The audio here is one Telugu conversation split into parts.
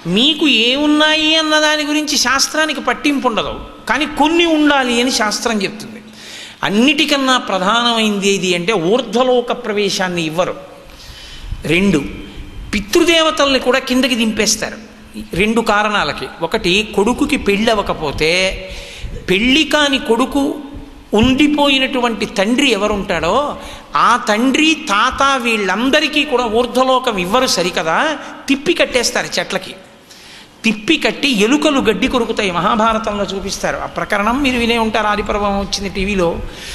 మీకు ఏమున్నాయి అన్న దాని గురించి శాస్త్రానికి పట్టింపు ఉండదు కానీ కొన్ని ఉండాలి అని శాస్త్రం చెప్తుంది అన్నిటికన్నా ప్రధానమైంది ఏది అంటే ఊర్ధ్వలోక ప్రవేశాన్ని ఇవ్వరు రెండు పితృదేవతల్ని కూడా కిందకి దింపేస్తారు రెండు కారణాలకి ఒకటి కొడుకుకి పెళ్ళి అవ్వకపోతే పెళ్ళి కాని కొడుకు ఉండిపోయినటువంటి తండ్రి ఎవరుంటాడో ఆ తండ్రి తాత వీళ్ళందరికీ కూడా ఊర్ధ్వలోకం ఇవ్వరు సరికదా తిప్పి కట్టేస్తారు చెట్లకి తిప్పి కట్టి ఎలుకలు గడ్డి కొరుకుతాయి మహాభారతంలో చూపిస్తారు ఆ ప్రకరణం మీరు వినే ఉంటారు ఆదిపర్వం వచ్చింది టీవీలో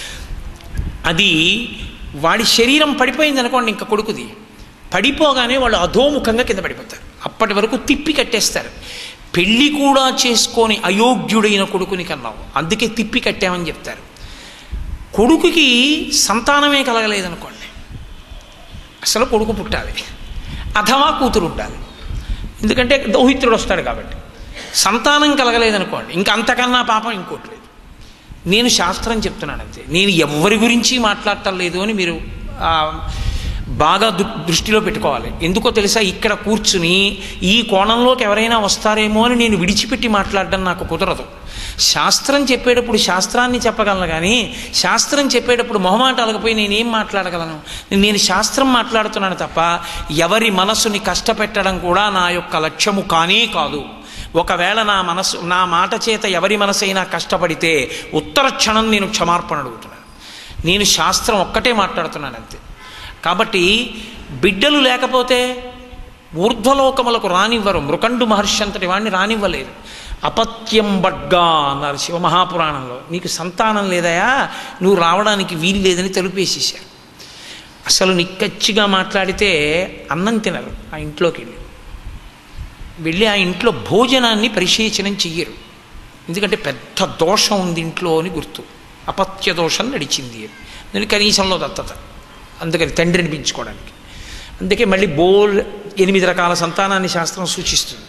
అది వాడి శరీరం పడిపోయింది అనుకోండి ఇంకా కొడుకుది పడిపోగానే వాళ్ళు అధోముఖంగా కింద పడిపోతారు అప్పటి వరకు తిప్పి కట్టేస్తారు పెళ్ళి కూడా చేసుకొని అయోగ్యుడైన కొడుకుని కన్నావు అందుకే తిప్పి కట్టామని చెప్తారు కొడుకుకి సంతానమే కలగలేదనుకోండి అసలు కొడుకు పుట్టాలి అథవా కూతురు ఉండాలి ఎందుకంటే దౌహిత్రుడు వస్తాడు కాబట్టి సంతానం కలగలేదనుకోండి ఇంకా అంతకన్నా పాపం ఇంకోటి లేదు నేను శాస్త్రం చెప్తున్నాను అంతే నేను ఎవరి గురించి మాట్లాడటం లేదు అని మీరు ఆ, బాగా దు దృష్టిలో పెట్టుకోవాలి ఎందుకో తెలుసా ఇక్కడ కూర్చుని ఈ కోణంలోకి ఎవరైనా వస్తారేమో అని నేను విడిచిపెట్టి మాట్లాడడం నాకు కుదరదు శాస్త్రం చెప్పేటప్పుడు శాస్త్రాన్ని చెప్పగలను కానీ శాస్త్రం చెప్పేటప్పుడు మొహమాటాలకు పోయి నేనేం మాట్లాడగలను నేను శాస్త్రం మాట్లాడుతున్నాను తప్ప ఎవరి మనసుని కష్టపెట్టడం కూడా నా యొక్క లక్ష్యము కానే కాదు ఒకవేళ నా మనసు నా మాట చేత ఎవరి మనసైనా కష్టపడితే ఉత్తర క్షణం నేను క్షమార్పణ అడుగుతున్నాను నేను శాస్త్రం ఒక్కటే మాట్లాడుతున్నాను అంతే కాబట్టి బిడ్డలు లేకపోతే ఊర్ధ్వలోకములకు రానివ్వరు మృకండు మహర్షి అంతటి వాడిని రానివ్వలేదు అపత్యం బడ్గా అన్నారు శివ మహాపురాణంలో నీకు సంతానం లేదయా నువ్వు రావడానికి వీలు లేదని తెలుపేసేశారు అసలు నిక్కచ్చిగా మాట్లాడితే అన్నం తినరు ఆ ఇంట్లోకి వెళ్ళి వెళ్ళి ఆ ఇంట్లో భోజనాన్ని పరిశేచనం చెయ్యరు ఎందుకంటే పెద్ద దోషం ఉంది ఇంట్లో అని గుర్తు అపత్య దోషం నడిచింది అని నేను కనీసంలో దత్తత అందుకని తండ్రిని పెంచుకోవడానికి అందుకే మళ్ళీ బోల్ ఎనిమిది రకాల సంతానాన్ని శాస్త్రం సూచిస్తుంది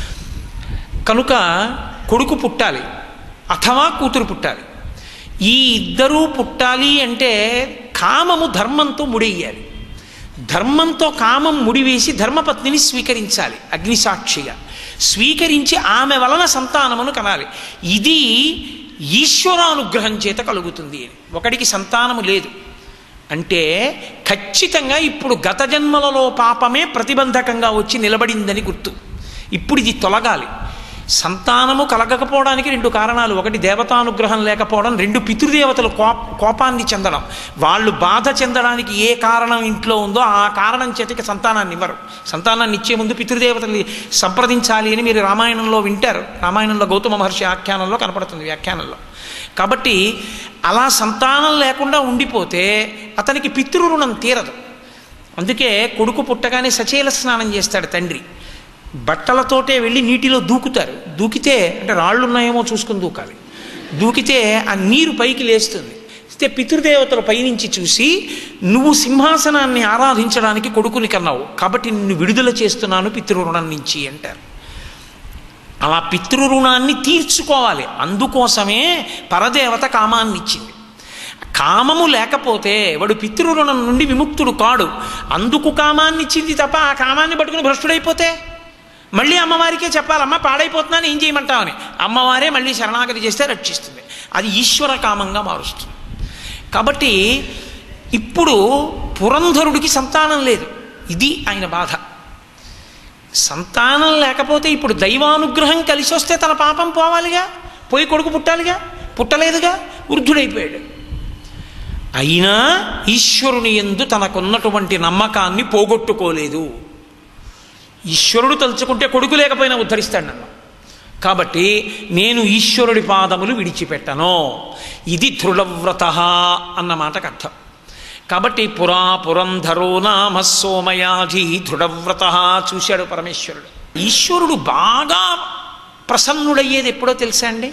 కనుక కొడుకు పుట్టాలి అథవా కూతురు పుట్టాలి ఈ ఇద్దరూ పుట్టాలి అంటే కామము ధర్మంతో ముడెయ్యాలి ధర్మంతో కామం ముడివేసి ధర్మపత్నిని స్వీకరించాలి అగ్నిసాక్షిగా స్వీకరించి ఆమె వలన సంతానమును కనాలి ఇది ఈశ్వరానుగ్రహం చేత కలుగుతుంది అని ఒకడికి సంతానము లేదు అంటే ఖచ్చితంగా ఇప్పుడు గత జన్మలలో పాపమే ప్రతిబంధకంగా వచ్చి నిలబడిందని గుర్తు ఇప్పుడు ఇది తొలగాలి సంతానము కలగకపోవడానికి రెండు కారణాలు ఒకటి దేవతానుగ్రహం లేకపోవడం రెండు పితృదేవతలు కోప కోపాన్ని చెందడం వాళ్ళు బాధ చెందడానికి ఏ కారణం ఇంట్లో ఉందో ఆ కారణం చేతకి సంతానాన్ని ఇవ్వరు సంతానాన్ని ఇచ్చే ముందు పితృదేవతల్ని సంప్రదించాలి అని మీరు రామాయణంలో వింటారు రామాయణంలో గౌతమ మహర్షి ఆఖ్యానంలో కనపడుతుంది వ్యాఖ్యానంలో కాబట్టి అలా సంతానం లేకుండా ఉండిపోతే అతనికి పితృరుణం తీరదు అందుకే కొడుకు పుట్టగానే సచేల స్నానం చేస్తాడు తండ్రి బట్టలతోటే వెళ్ళి నీటిలో దూకుతారు దూకితే అంటే రాళ్ళు ఉన్నాయేమో చూసుకుని దూకాలి దూకితే ఆ నీరు పైకి లేస్తుంది అయితే పితృదేవతలు పైనుంచి చూసి నువ్వు సింహాసనాన్ని ఆరాధించడానికి కొడుకుని కన్నావు కాబట్టి నిన్ను విడుదల చేస్తున్నాను పితృరుణం నుంచి అంటారు అలా పితృరుణాన్ని తీర్చుకోవాలి అందుకోసమే పరదేవత కామాన్ని ఇచ్చింది కామము లేకపోతే వాడు పితృరుణం నుండి విముక్తుడు కాడు అందుకు కామాన్ని ఇచ్చింది తప్ప ఆ కామాన్ని పట్టుకుని భ్రష్టుడైపోతే మళ్ళీ అమ్మవారికే చెప్పాలమ్మ పాడైపోతున్నాను ఏం చేయమంటావని అమ్మవారే మళ్ళీ శరణాగతి చేస్తే రక్షిస్తుంది అది ఈశ్వర కామంగా మారుస్తుంది కాబట్టి ఇప్పుడు పురంధరుడికి సంతానం లేదు ఇది ఆయన బాధ సంతానం లేకపోతే ఇప్పుడు దైవానుగ్రహం కలిసి వస్తే తన పాపం పోవాలిగా పోయి కొడుకు పుట్టాలిగా పుట్టలేదుగా వృద్ధుడైపోయాడు అయినా ఈశ్వరుని ఎందు తనకున్నటువంటి నమ్మకాన్ని పోగొట్టుకోలేదు ఈశ్వరుడు తలుచుకుంటే కొడుకు లేకపోయినా ఉద్ధరిస్తాడు నన్ను కాబట్టి నేను ఈశ్వరుడి పాదములు విడిచిపెట్టను ఇది దృఢవ్రత అన్న మాటకు అర్థం కాబట్టి పురా పురంధరో నామ సోమయాజి దృఢవ్రత చూశాడు పరమేశ్వరుడు ఈశ్వరుడు బాగా ప్రసన్నుడయ్యేది ఎప్పుడో తెలుసా అండి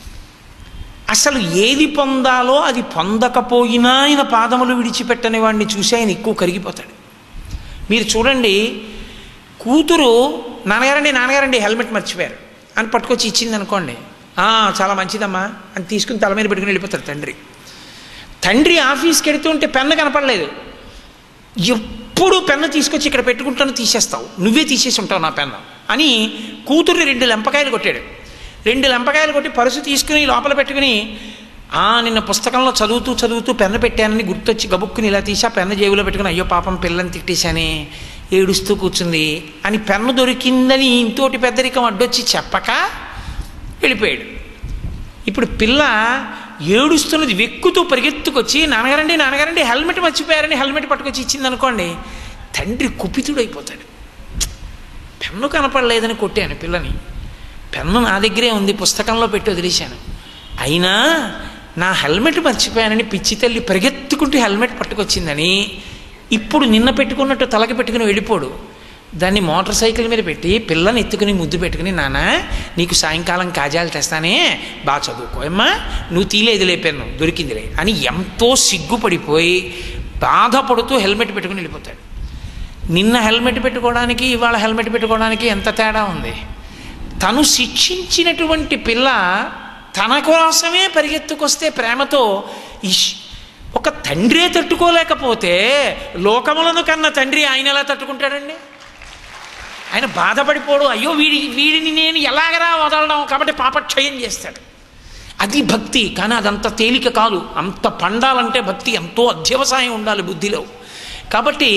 అసలు ఏది పొందాలో అది పొందకపోయినా ఆయన పాదములు విడిచిపెట్టని వాడిని చూసి ఆయన ఎక్కువ కరిగిపోతాడు మీరు చూడండి కూతురు నాన్నగారండి నాన్నగారండి హెల్మెట్ మర్చిపోయారు అని పట్టుకొచ్చి ఇచ్చింది అనుకోండి "ఆ, చాలా మంచిదమ్మా అని తీసుకుని తల మీద పెట్టుకుని వెళ్ళిపోతాడు తండ్రి తండ్రి ఆఫీస్కి వెడుతుంటే పెన్ను కనపడలేదు ఎప్పుడు పెన్ను తీసుకొచ్చి ఇక్కడ పెట్టుకుంటాను తీసేస్తావు నువ్వే తీసేసి ఉంటావు నా పెన్ను అని కూతుర్ని రెండు లెంపకాయలు కొట్టాడు రెండు లెంపకాయలు కొట్టి పరుసు తీసుకుని లోపల పెట్టుకుని ఆ నిన్న పుస్తకంలో చదువుతూ చదువుతూ పెన్ను పెట్టానని గుర్తొచ్చి గబుక్కుని ఇలా తీసి ఆ పెన్ను జేబులో పెట్టుకుని అయ్యో పాపం పిల్లని తిట్టేశానే ఏడుస్తూ కూర్చుంది అని పెన్ను దొరికిందని ఇంతోటి పెద్దరికం అడ్డొచ్చి చెప్పక వెళ్ళిపోయాడు ఇప్పుడు పిల్ల ఏడుస్తున్నది వెక్కుతూ పరిగెత్తుకొచ్చి నాన్నగారండి నాన్నగారండి హెల్మెట్ మర్చిపోయారని హెల్మెట్ పట్టుకొచ్చి ఇచ్చింది అనుకోండి తండ్రి కుపితుడైపోతాడు పెన్ను కనపడలేదని కొట్టాను పిల్లని పెన్ను నా దగ్గరే ఉంది పుస్తకంలో పెట్టి వదిలేశాను అయినా నా హెల్మెట్ మర్చిపోయానని పిచ్చి తల్లి పరిగెత్తుకుంటూ హెల్మెట్ పట్టుకొచ్చిందని ఇప్పుడు నిన్న పెట్టుకున్నట్టు తలకి పెట్టుకుని వెళ్ళిపోడు దాన్ని మోటార్ సైకిల్ మీద పెట్టి పిల్లని ఎత్తుకుని ముద్దు పెట్టుకుని నాన్న నీకు సాయంకాలం కాజాలు తెస్తానే బాగా చదువుకో అమ్మా నువ్వు తీలేదులే పెన్ను దొరికిందిలే అని ఎంతో సిగ్గుపడిపోయి బాధపడుతూ హెల్మెట్ పెట్టుకుని వెళ్ళిపోతాడు నిన్న హెల్మెట్ పెట్టుకోవడానికి ఇవాళ హెల్మెట్ పెట్టుకోవడానికి ఎంత తేడా ఉంది తను శిక్షించినటువంటి పిల్ల తన కోసమే పరిగెత్తుకొస్తే ప్రేమతో ఇష్ ఒక తండ్రే తట్టుకోలేకపోతే లోకములను కన్న తండ్రి ఆయన ఎలా తట్టుకుంటాడండి ఆయన బాధపడిపోడు అయ్యో వీడి వీడిని నేను ఎలాగరా వదలడం కాబట్టి పాపక్షయం చేస్తాడు అది భక్తి కానీ అదంత తేలిక కాదు అంత పండాలంటే భక్తి ఎంతో అధ్యవసాయం ఉండాలి బుద్ధిలో కాబట్టి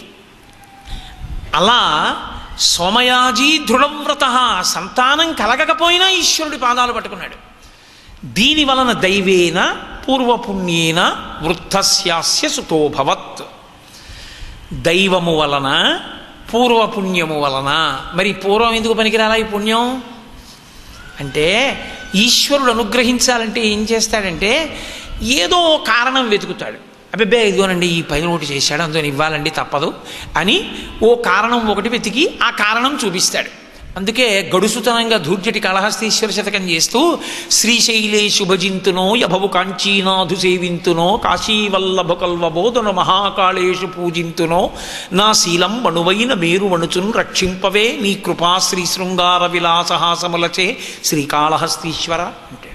అలా సోమయాజీ దృఢవ్రత సంతానం కలగకపోయినా ఈశ్వరుడి పాదాలు పట్టుకున్నాడు దీని వలన దైవేన పూర్వపుణ్యేన వృద్ధస్యాస్య సుతోభవత్ దైవము వలన పూర్వపుణ్యము వలన మరి పూర్వం ఎందుకు పనికిరాలా ఈ పుణ్యం అంటే ఈశ్వరుడు అనుగ్రహించాలంటే ఏం చేస్తాడంటే ఏదో కారణం వెతుకుతాడు అబ్బే ఇదిగోనండి ఈ పైన ఒకటి చేశాడు అందులో ఇవ్వాలండి తప్పదు అని ఓ కారణం ఒకటి వెతికి ఆ కారణం చూపిస్తాడు అందుకే గడుసుతనంగా ధూర్జటి కళహస్తీశ్వర శతకం చేస్తూ శ్రీశైలే శుభజింతునో యభవు కాంచీనాథు సేవింతునో కాశీవల్లభ కల్వబోధన మహాకాళేషు పూజింతునో నా శీలం మణువైన మేరు మణుచును రక్షింపవే నీ కృపా శ్రీ శృంగార విలాసహాసములచే శ్రీకాళహస్తీశ్వర అంటే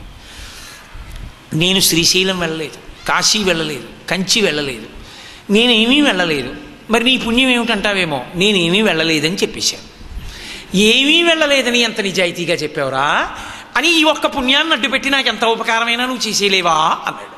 నేను శ్రీశైలం వెళ్ళలేదు కాశీ వెళ్ళలేదు కంచి వెళ్ళలేదు నేనేమీ వెళ్ళలేదు మరి నీ పుణ్యం ఏమిటంటావేమో నేనేమీ వెళ్ళలేదని చెప్పేశాను ఏమీ వెళ్ళలేదని ఎంత నిజాయితీగా చెప్పావురా అని ఈ ఒక్క పుణ్యాన్ని అడ్డుపెట్టి నాకు ఎంత ఉపకారమైనా నువ్వు చేసేయలేవా అన్నాడు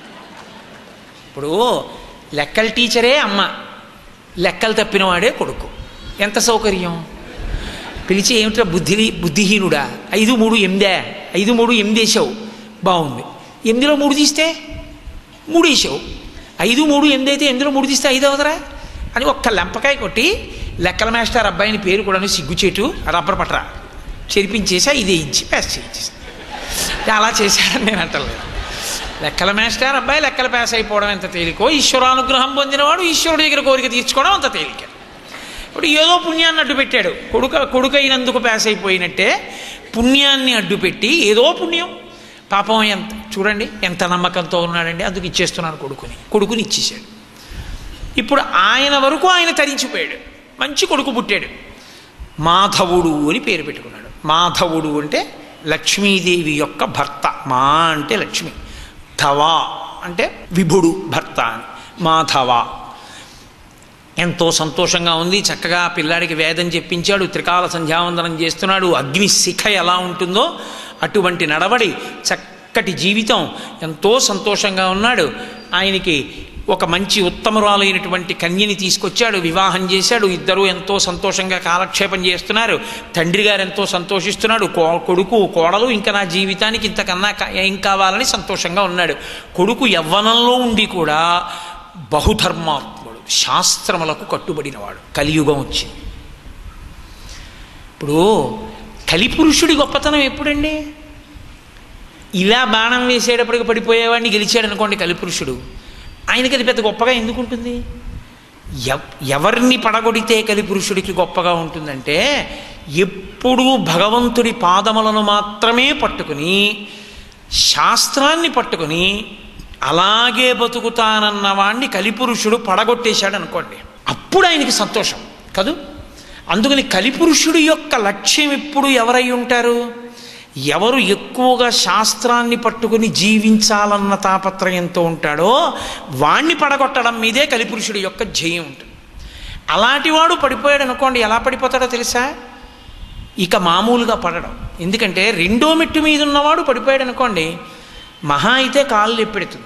ఇప్పుడు లెక్కల టీచరే అమ్మ లెక్కలు తప్పినవాడే కొడుకు ఎంత సౌకర్యం పిలిచి ఏమిట్రా బుద్ధి బుద్ధిహీనుడా ఐదు మూడు ఎనిమిదే ఐదు మూడు ఎనిమిది వేసావు బాగుంది ఎనిమిదిలో మూడు తీస్తే మూడు వేసావు ఐదు మూడు ఎనిమిది అయితే ఎనిమిదిలో మూడు తీస్తే ఐదు అవుదరా అని ఒక్క లెంపకాయ కొట్టి లెక్కల మాస్టర్ అబ్బాయిని పేరు కూడా సిగ్గుచేటు రబ్బర్ పట్రా చెరిపించేసి ఐదే ఇచ్చి పాస్ చేయించేసి అలా చేశాడని నేను అంటలేదు లెక్కల మాస్టర్ అబ్బాయి లెక్కలు పాస్ అయిపోవడం ఎంత తేలికో ఈశ్వరానుగ్రహం పొందినవాడు ఈశ్వరుడి దగ్గర కోరిక తీర్చుకోవడం అంత తేలిక ఇప్పుడు ఏదో పుణ్యాన్ని అడ్డు పెట్టాడు కొడుక కొడుకైనందుకు పాస్ అయిపోయినట్టే పుణ్యాన్ని అడ్డుపెట్టి ఏదో పుణ్యం పాపం ఎంత చూడండి ఎంత నమ్మకంతో ఉన్నాడండి అందుకు ఇచ్చేస్తున్నాను కొడుకుని కొడుకుని ఇచ్చేసాడు ఇప్పుడు ఆయన వరకు ఆయన తరించిపోయాడు మంచి కొడుకు పుట్టాడు మాధవుడు అని పేరు పెట్టుకున్నాడు మాధవుడు అంటే లక్ష్మీదేవి యొక్క భర్త మా అంటే లక్ష్మి ధవ అంటే విభుడు భర్త అని మాధవ ఎంతో సంతోషంగా ఉంది చక్కగా పిల్లాడికి వేదం చెప్పించాడు త్రికాల సంధ్యావందనం చేస్తున్నాడు అగ్ని శిఖ ఎలా ఉంటుందో అటువంటి నడవడి చక్కటి జీవితం ఎంతో సంతోషంగా ఉన్నాడు ఆయనకి ఒక మంచి ఉత్తమరాలైనటువంటి కన్యని తీసుకొచ్చాడు వివాహం చేశాడు ఇద్దరూ ఎంతో సంతోషంగా కాలక్షేపం చేస్తున్నారు తండ్రి గారు ఎంతో సంతోషిస్తున్నాడు కో కొడుకు కోడలు ఇంకా నా జీవితానికి ఇంతకన్నా కా- ఏం కావాలని సంతోషంగా ఉన్నాడు కొడుకు యవ్వనంలో ఉండి కూడా బహుధర్మాత్ముడు శాస్త్రములకు కట్టుబడినవాడు కలియుగం వచ్చింది ఇప్పుడు కలిపురుషుడి గొప్పతనం ఎప్పుడండి ఇలా బాణం వేసేటప్పటికి పడిపోయేవాడిని గెలిచాడు అనుకోండి కలిపురుషుడు ఆయనకి అది పెద్ద గొప్పగా ఎందుకు ఉంటుంది ఎవ్- ఎవరిని పడగొడితే కలిపురుషుడికి గొప్పగా ఉంటుందంటే ఎప్పుడూ భగవంతుడి పాదములను మాత్రమే పట్టుకుని శాస్త్రాన్ని పట్టుకుని అలాగే బతుకుతానన్న వాణ్ణి కలిపురుషుడు పడగొట్టేశాడు అనుకోండి అప్పుడు ఆయనకి సంతోషం కదూ అందుకని కలిపురుషుడి యొక్క లక్ష్యం ఎప్పుడు ఎవరై ఉంటారు ఎవరు ఎక్కువగా శాస్త్రాన్ని పట్టుకుని జీవించాలన్న తాపత్రయంతో ఉంటాడో వాణ్ణి పడగొట్టడం మీదే కలిపురుషుడి యొక్క ధ్యేయం ఉంటుంది అలాంటి వాడు పడిపోయాడు అనుకోండి ఎలా పడిపోతాడో తెలుసా ఇక మామూలుగా పడడం ఎందుకంటే రెండో మెట్టు మీద ఉన్నవాడు పడిపోయాడు అనుకోండి మహా అయితే కాళ్ళు ఎప్పెడుతుంది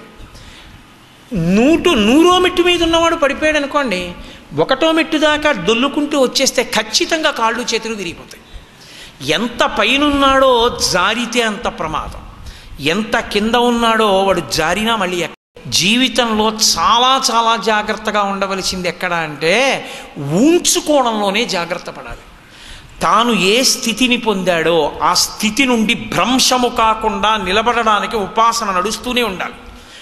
నూటు నూరో మెట్టు మీద ఉన్నవాడు పడిపోయాడు అనుకోండి ఒకటో మెట్టు దాకా దొల్లుకుంటూ వచ్చేస్తే ఖచ్చితంగా కాళ్ళు చేతులు విరిగిపోతాయి ఎంత పైనున్నాడో జారితే అంత ప్రమాదం ఎంత కింద ఉన్నాడో వాడు జారినా మళ్ళీ ఎక్క- జీవితంలో చాలా చాలా జాగ్రత్తగా ఉండవలసింది ఎక్కడ అంటే ఊంచుకోవడంలోనే జాగ్రత్త పడాలి తాను ఏ స్థితిని పొందాడో ఆ స్థితి నుండి భ్రంశము కాకుండా నిలబడడానికి ఉపాసన నడుస్తూనే ఉండాలి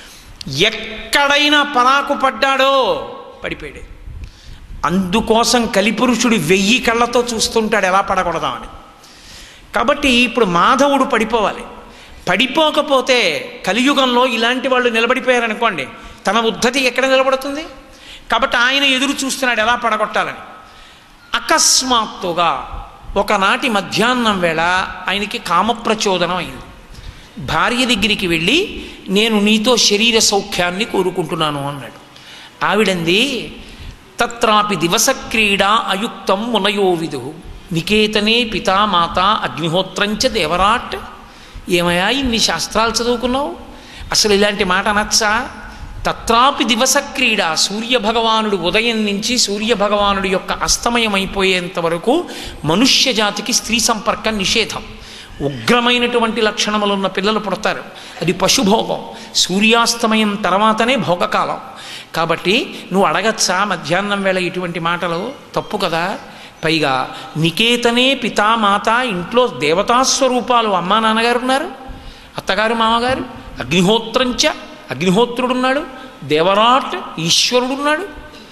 ఎక్కడైనా పరాకు పడ్డాడో పడిపోయాడు అందుకోసం కలిపురుషుడు వెయ్యి కళ్ళతో చూస్తుంటాడు ఎలా పడకూడదామని కాబట్టి ఇప్పుడు మాధవుడు పడిపోవాలి పడిపోకపోతే కలియుగంలో ఇలాంటి వాళ్ళు నిలబడిపోయారనుకోండి తన ఉద్ధతి ఎక్కడ నిలబడుతుంది కాబట్టి ఆయన ఎదురు చూస్తున్నాడు ఎలా పడగొట్టాలని అకస్మాత్తుగా ఒకనాటి మధ్యాహ్నం వేళ ఆయనకి కామప్రచోదనం అయింది భార్య దగ్గరికి వెళ్ళి నేను నీతో శరీర సౌఖ్యాన్ని కోరుకుంటున్నాను అన్నాడు ఆవిడంది తత్రాపి దివస క్రీడా అయుక్తం మునయో విదు నికేతనే పితా మాత అగ్నిహోత్రంచ దేవరాట్ ఏమయ్యా ఇన్ని శాస్త్రాలు చదువుకున్నావు అసలు ఇలాంటి మాట అనొచ్చా తత్రాపి దివస క్రీడ సూర్యభగవానుడు ఉదయం నుంచి సూర్యభగవానుడి యొక్క అస్తమయమైపోయేంత వరకు మనుష్య జాతికి స్త్రీ సంపర్కం నిషేధం ఉగ్రమైనటువంటి లక్షణములున్న పిల్లలు పుడతారు అది పశుభోగం సూర్యాస్తమయం తర్వాతనే భోగకాలం కాబట్టి నువ్వు అడగచ్చా మధ్యాహ్నం వేళ ఇటువంటి మాటలు తప్పు కదా పైగా నికేతనే పితామాత ఇంట్లో దేవతాస్వరూపాలు అమ్మా నాన్నగారు ఉన్నారు అత్తగారు మామగారు అగ్నిహోత్రంచ అగ్నిహోత్రుడున్నాడు దేవరాట్ ఈశ్వరుడున్నాడు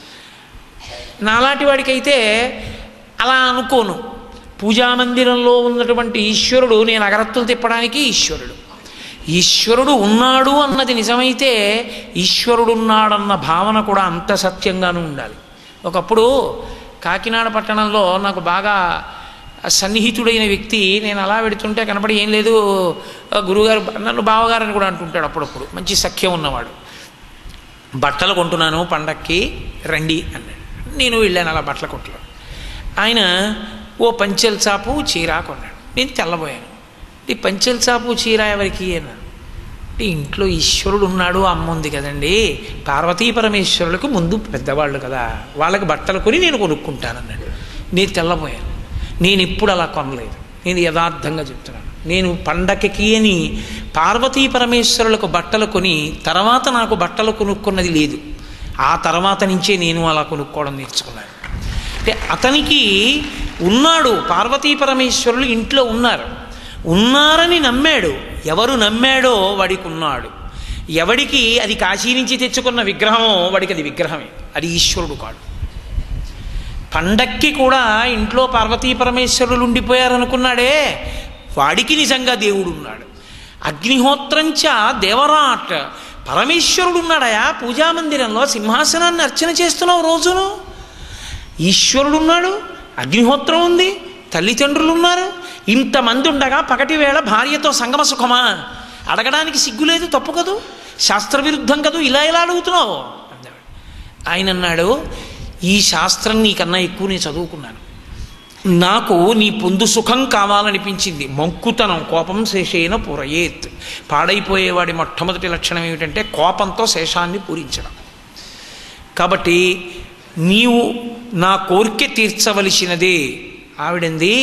నాలాంటి వాడికైతే అలా అనుకోను పూజామందిరంలో ఉన్నటువంటి ఈశ్వరుడు నేను అగరత్తులు తిప్పడానికి ఈశ్వరుడు ఈశ్వరుడు ఉన్నాడు అన్నది నిజమైతే ఈశ్వరుడున్నాడన్న భావన కూడా అంత సత్యంగానూ ఉండాలి ఒకప్పుడు కాకినాడ పట్టణంలో నాకు బాగా సన్నిహితుడైన వ్యక్తి నేను అలా పెడుతుంటే కనపడి ఏం లేదు ఆ గురుగారు నన్ను బావగారని కూడా అంటుంటాడు అప్పుడప్పుడు మంచి సఖ్యం ఉన్నవాడు బట్టలు కొంటున్నాను పండక్కి రండి అన్నాడు నేను వెళ్ళాను అలా బట్టల కొట్లో ఆయన ఓ పంచెల చాపు చీర కొన్నాడు నేను తెల్లబోయాను ఈ పంచెల చాపు చీర ఎవరికి అన్నాడు అంటే ఇంట్లో ఈశ్వరుడు ఉన్నాడు అమ్మ ఉంది కదండి పార్వతీ పరమేశ్వరులకు ముందు పెద్దవాళ్ళు కదా వాళ్ళకి బట్టలు కొని నేను కొనుక్కుంటానన్నాడు నేను తెల్లబోయాను నేను ఇప్పుడు అలా కొనలేదు నేను యథార్థంగా చెప్తున్నాను నేను పండగకి అని పార్వతీ పరమేశ్వరులకు బట్టలు కొని తర్వాత నాకు బట్టలు కొనుక్కున్నది లేదు ఆ తర్వాత నుంచే నేను అలా కొనుక్కోవడం నేర్చుకున్నాను అంటే అతనికి ఉన్నాడు పార్వతీ పరమేశ్వరులు ఇంట్లో ఉన్నారు ఉన్నారని నమ్మాడు ఎవరు నమ్మాడో వాడికి ఉన్నాడు ఎవడికి అది కాశీ నుంచి తెచ్చుకున్న విగ్రహమో వాడికి అది విగ్రహమే అది ఈశ్వరుడు కాడు పండక్కి కూడా ఇంట్లో పార్వతీ పరమేశ్వరులు ఉండిపోయారనుకున్నాడే వాడికి నిజంగా దేవుడు ఉన్నాడు అగ్నిహోత్రంచ దేవరాట్ పరమేశ్వరుడు ఉన్నాడయా పూజామందిరంలో సింహాసనాన్ని అర్చన చేస్తున్నావు రోజును ఈశ్వరుడు ఉన్నాడు అగ్నిహోత్రం ఉంది తల్లిదండ్రులు ఉన్నారు ఇంతమంది ఉండగా పగటి వేళ భార్యతో సంగమ సుఖమా అడగడానికి సిగ్గు లేదు తప్పు కదూ శాస్త్రవిరుద్ధం కదూ ఇలా ఇలా అడుగుతున్నావు అన్నాడు ఆయన అన్నాడు ఈ శాస్త్రం నీకన్నా ఎక్కువ నేను చదువుకున్నాను నాకు నీ పొందు సుఖం కావాలనిపించింది మంకుతనం కోపం శేషేన పురయేత్ పాడైపోయేవాడి మొట్టమొదటి లక్షణం ఏమిటంటే కోపంతో శేషాన్ని పూరించడం కాబట్టి నీవు నా కోరిక తీర్చవలసినదే ఆవిడంది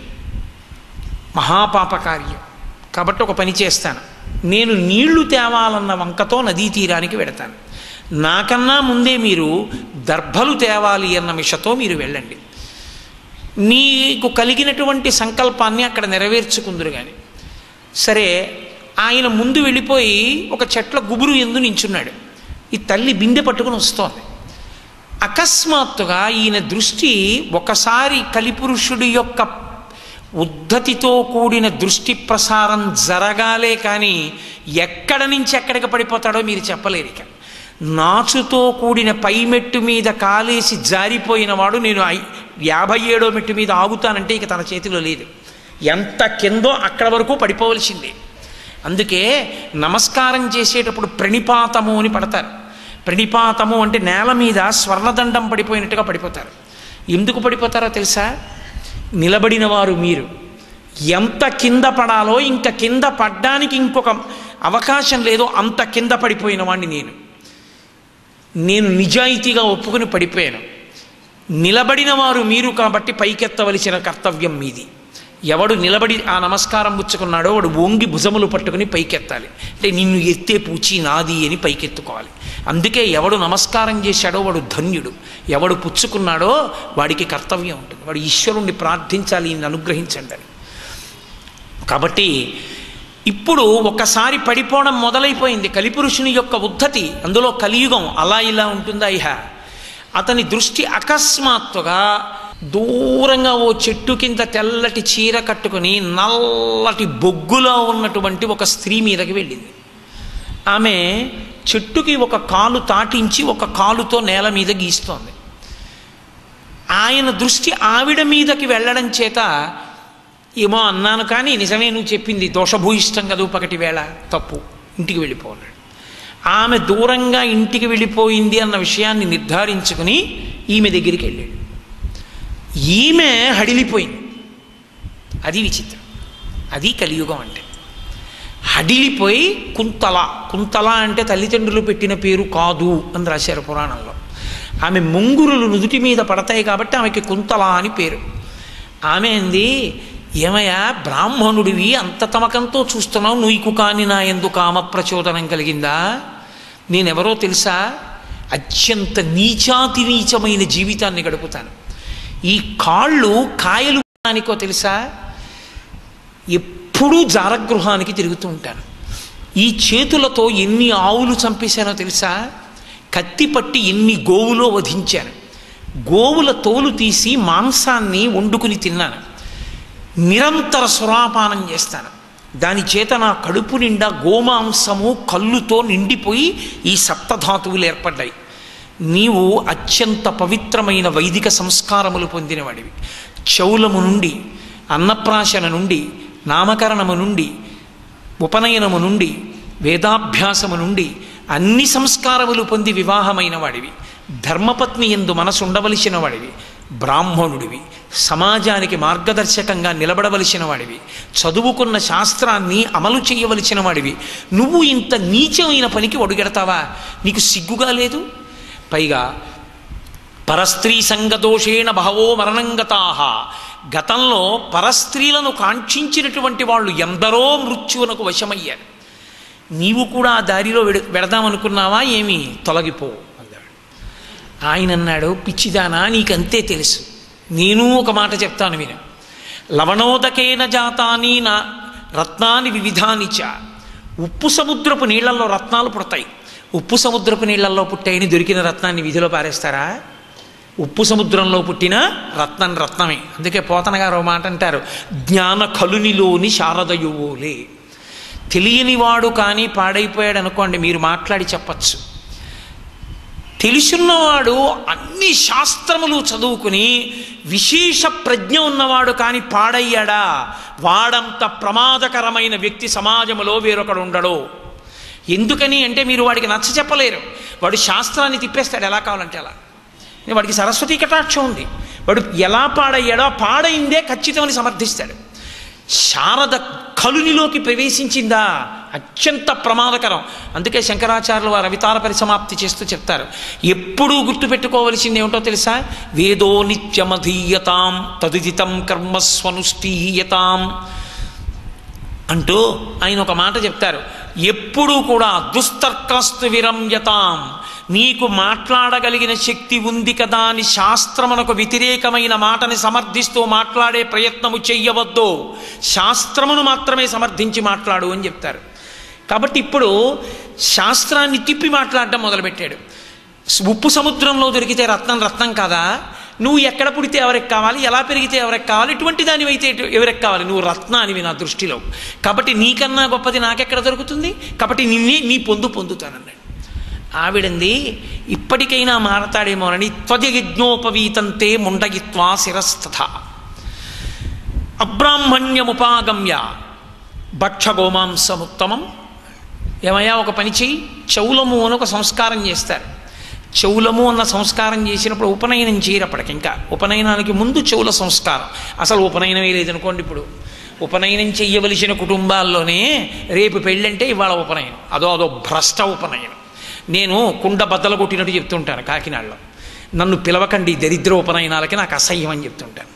మహాపాప కార్యం కాబట్టి ఒక పని చేస్తాను నేను నీళ్లు తేవాలన్న వంకతో నదీ తీరానికి వెడతాను నాకన్నా ముందే మీరు దర్భలు తేవాలి అన్న మిషతో మీరు వెళ్ళండి నీకు కలిగినటువంటి సంకల్పాన్ని అక్కడ నెరవేర్చుకుందరు కానీ సరే ఆయన ముందు వెళ్ళిపోయి ఒక చెట్ల గుబురు ఎందు నించున్నాడు ఈ తల్లి బిందె పట్టుకుని వస్తోంది అకస్మాత్తుగా ఈయన దృష్టి ఒకసారి కలిపురుషుడి యొక్క ఉద్ధతితో కూడిన దృష్టి ప్రసారం జరగాలే కానీ ఎక్కడ నుంచి ఎక్కడికి పడిపోతాడో మీరు చెప్పలేరు ఇక నాచుతో కూడిన పై మెట్టు మీద కాలేసి జారిపోయిన వాడు నేను ఐ- యాభై ఏడో మెట్టు మీద ఆగుతానంటే ఇక తన చేతిలో లేదు ఎంత కిందో అక్కడ వరకు పడిపోవలసిందే అందుకే నమస్కారం చేసేటప్పుడు ప్రణిపాతము అని పడతారు ప్రణిపాతము అంటే నేల మీద స్వర్ణదండం పడిపోయినట్టుగా పడిపోతారు ఎందుకు పడిపోతారో తెలుసా నిలబడిన వారు మీరు ఎంత కింద పడాలో ఇంకా కింద పడ్డానికి ఇంకొక అవకాశం లేదో అంత కింద పడిపోయిన వాడిని నేను నేను నిజాయితీగా ఒప్పుకుని పడిపోయాను నిలబడిన వారు మీరు కాబట్టి పైకెత్తవలసిన కర్తవ్యం మీది ఎవడు నిలబడి ఆ నమస్కారం పుచ్చుకున్నాడో వాడు వంగి భుజములు పట్టుకుని పైకెత్తాలి అంటే నిన్ను ఎత్తే పూచి నాది అని పైకెత్తుకోవాలి అందుకే ఎవడు నమస్కారం చేశాడో వాడు ధన్యుడు ఎవడు పుచ్చుకున్నాడో వాడికి కర్తవ్యం ఉంటుంది వాడు ఈశ్వరుణ్ణి ప్రార్థించాలి ఈయన్ని అనుగ్రహించండి అని కాబట్టి ఇప్పుడు ఒకసారి పడిపోవడం మొదలైపోయింది కలిపురుషుని యొక్క ఉద్ధతి అందులో కలియుగం అలా ఇలా ఉంటుందా ఇహ అతని దృష్టి అకస్మాత్తుగా దూరంగా ఓ చెట్టు కింద తెల్లటి చీర కట్టుకుని నల్లటి బొగ్గులో ఉన్నటువంటి ఒక స్త్రీ మీదకి వెళ్ళింది ఆమె చెట్టుకి ఒక కాలు తాటించి ఒక కాలుతో నేల మీద గీస్తోంది ఆయన దృష్టి ఆవిడ మీదకి వెళ్ళడం చేత ఏమో అన్నాను కానీ నిజమే నువ్వు చెప్పింది దోషభూయిష్టం కదూ పగటి వేళ తప్పు ఇంటికి వెళ్ళిపోన్నాడు ఆమె దూరంగా ఇంటికి వెళ్ళిపోయింది అన్న విషయాన్ని నిర్ధారించుకుని ఈమె దగ్గరికి వెళ్ళాడు ఈమె హడిలిపోయింది అది విచిత్రం అది కలియుగం అంటే హడిలిపోయి కుంతల కుంతల అంటే తల్లిదండ్రులు పెట్టిన పేరు కాదు అని రాశారు పురాణంలో ఆమె ముంగురులు నుదుటి మీద పడతాయి కాబట్టి ఆమెకి కుంతల అని పేరు ఆమె అంది ఏమయ్యా బ్రాహ్మణుడివి అంత తమకంతో చూస్తున్నావు నువ్వు కాని నా ఎందు కామ ప్రచోదనం కలిగిందా నేనెవరో తెలుసా అత్యంత నీచాతి నీచమైన జీవితాన్ని గడుపుతాను ఈ కాళ్ళు కాయలు దానికో తెలుసా ఎప్పుడూ జారగృహానికి తిరుగుతూ ఉంటాను ఈ చేతులతో ఎన్ని ఆవులు చంపేశానో తెలుసా కత్తి పట్టి ఎన్ని గోవులో వధించాను గోవుల తోలు తీసి మాంసాన్ని వండుకుని తిన్నాను నిరంతర సురాపానం చేస్తాను దాని చేత నా కడుపు నిండా గోమాంసము కళ్ళుతో నిండిపోయి ఈ సప్తధాతువులు ఏర్పడ్డాయి నీవు అత్యంత పవిత్రమైన వైదిక సంస్కారములు పొందినవాడివి చౌలము నుండి అన్నప్రాశన నుండి నామకరణము నుండి ఉపనయనము నుండి వేదాభ్యాసము నుండి అన్ని సంస్కారములు పొంది వివాహమైన వాడివి ధర్మపత్ని ఎందు మనసు ఉండవలసిన వాడివి బ్రాహ్మణుడివి సమాజానికి మార్గదర్శకంగా నిలబడవలసిన వాడివి చదువుకున్న శాస్త్రాన్ని అమలు చేయవలసిన వాడివి నువ్వు ఇంత నీచమైన పనికి ఒడుగెడతావా నీకు సిగ్గుగా లేదు పైగా పరస్త్రీ సంగదోషేణ బహవో మరణంగతాహ గతంలో పరస్త్రీలను కాంక్షించినటువంటి వాళ్ళు ఎందరో మృత్యువునకు వశమయ్యారు నీవు కూడా ఆ దారిలో వెడు వెడదామనుకున్నావా ఏమి తొలగిపో అన్నాడు ఆయన అన్నాడు పిచ్చిదానా నీకంతే తెలుసు నేను ఒక మాట చెప్తాను విను లవణోదకేన జాతాని నా రత్నాని వివిధాని చ ఉప్పు సముద్రపు నీళ్లలో రత్నాలు పుడతాయి ఉప్పు సముద్రపు నీళ్లలో పుట్టాయని దొరికిన రత్నాన్ని విధిలో పారేస్తారా ఉప్పు సముద్రంలో పుట్టిన రత్నం రత్నమే అందుకే పోతన గారు ఒక మాట అంటారు జ్ఞాన కలునిలోని శారదయువోలే తెలియనివాడు కానీ పాడైపోయాడు అనుకోండి మీరు మాట్లాడి చెప్పచ్చు తెలుసున్నవాడు అన్ని శాస్త్రములు చదువుకుని విశేష ప్రజ్ఞ ఉన్నవాడు కానీ పాడయ్యాడా వాడంత ప్రమాదకరమైన వ్యక్తి సమాజంలో వేరొకడు ఉండడు ఎందుకని అంటే మీరు వాడికి నచ్చ చెప్పలేరు వాడు శాస్త్రాన్ని తిప్పేస్తాడు ఎలా కావాలంటే అలా వాడికి సరస్వతీ కటాక్షం ఉంది వాడు ఎలా పాడయ్యాడో ఆ పాడైందే ఖచ్చితమని సమర్థిస్తాడు శారద కలునిలోకి ప్రవేశించిందా అత్యంత ప్రమాదకరం అందుకే శంకరాచార్యులు వారు అవితార పరిసమాప్తి చేస్తూ చెప్తారు ఎప్పుడూ గుర్తుపెట్టుకోవలసింది ఏమిటో తెలుసా వేదో నిత్యమధీయతాం తదుదితం కర్మస్వనుష్ఠీయతాం అంటూ ఆయన ఒక మాట చెప్తారు ఎప్పుడూ కూడా దుస్తర్కస్తు విరంయతాం నీకు మాట్లాడగలిగిన శక్తి ఉంది కదా అని శాస్త్రమునకు వ్యతిరేకమైన మాటని సమర్థిస్తూ మాట్లాడే ప్రయత్నము చెయ్యవద్దు శాస్త్రమును మాత్రమే సమర్థించి మాట్లాడు అని చెప్తారు కాబట్టి ఇప్పుడు శాస్త్రాన్ని తిప్పి మాట్లాడటం మొదలుపెట్టాడు ఉప్పు సముద్రంలో దొరికితే రత్నం రత్నం కదా నువ్వు ఎక్కడ పుడితే ఎవరికి కావాలి ఎలా పెరిగితే ఎవరికి కావాలి ఇటువంటి దానివైతే ఎవరికి కావాలి నువ్వు రత్నానివి నా దృష్టిలో కాబట్టి నీకన్నా గొప్పది నాకెక్కడ దొరుకుతుంది కాబట్టి నిన్నే నీ పొందు పొందుతానన్నాడు ఆవిడంది ఇప్పటికైనా మారతాడేమోనని త్వజయజ్ఞోపవీతంతే ముండగిత్వా శిరస్తథ అబ్రాహ్మణ్యముపాగమ్య భక్షగోమాంసముత్తమం ఏమయ్యా ఒక పని చెయ్యి చౌలము అని ఒక సంస్కారం చేస్తారు చెవులము అన్న సంస్కారం చేసినప్పుడు ఉపనయనం చేయరప్పటికి ఇంకా ఉపనయనానికి ముందు చెవుల సంస్కారం అసలు ఉపనయనమే లేదనుకోండి ఇప్పుడు ఉపనయనం చెయ్యవలసిన కుటుంబాల్లోనే రేపు పెళ్ళంటే ఇవాళ ఉపనయనం అదో అదో భ్రష్ట ఉపనయనం నేను కుండ బద్దలు కొట్టినట్టు చెప్తుంటాను కాకినాడలో నన్ను పిలవకండి దరిద్ర ఉపనయనాలకి నాకు అసహ్యం అని చెప్తుంటాను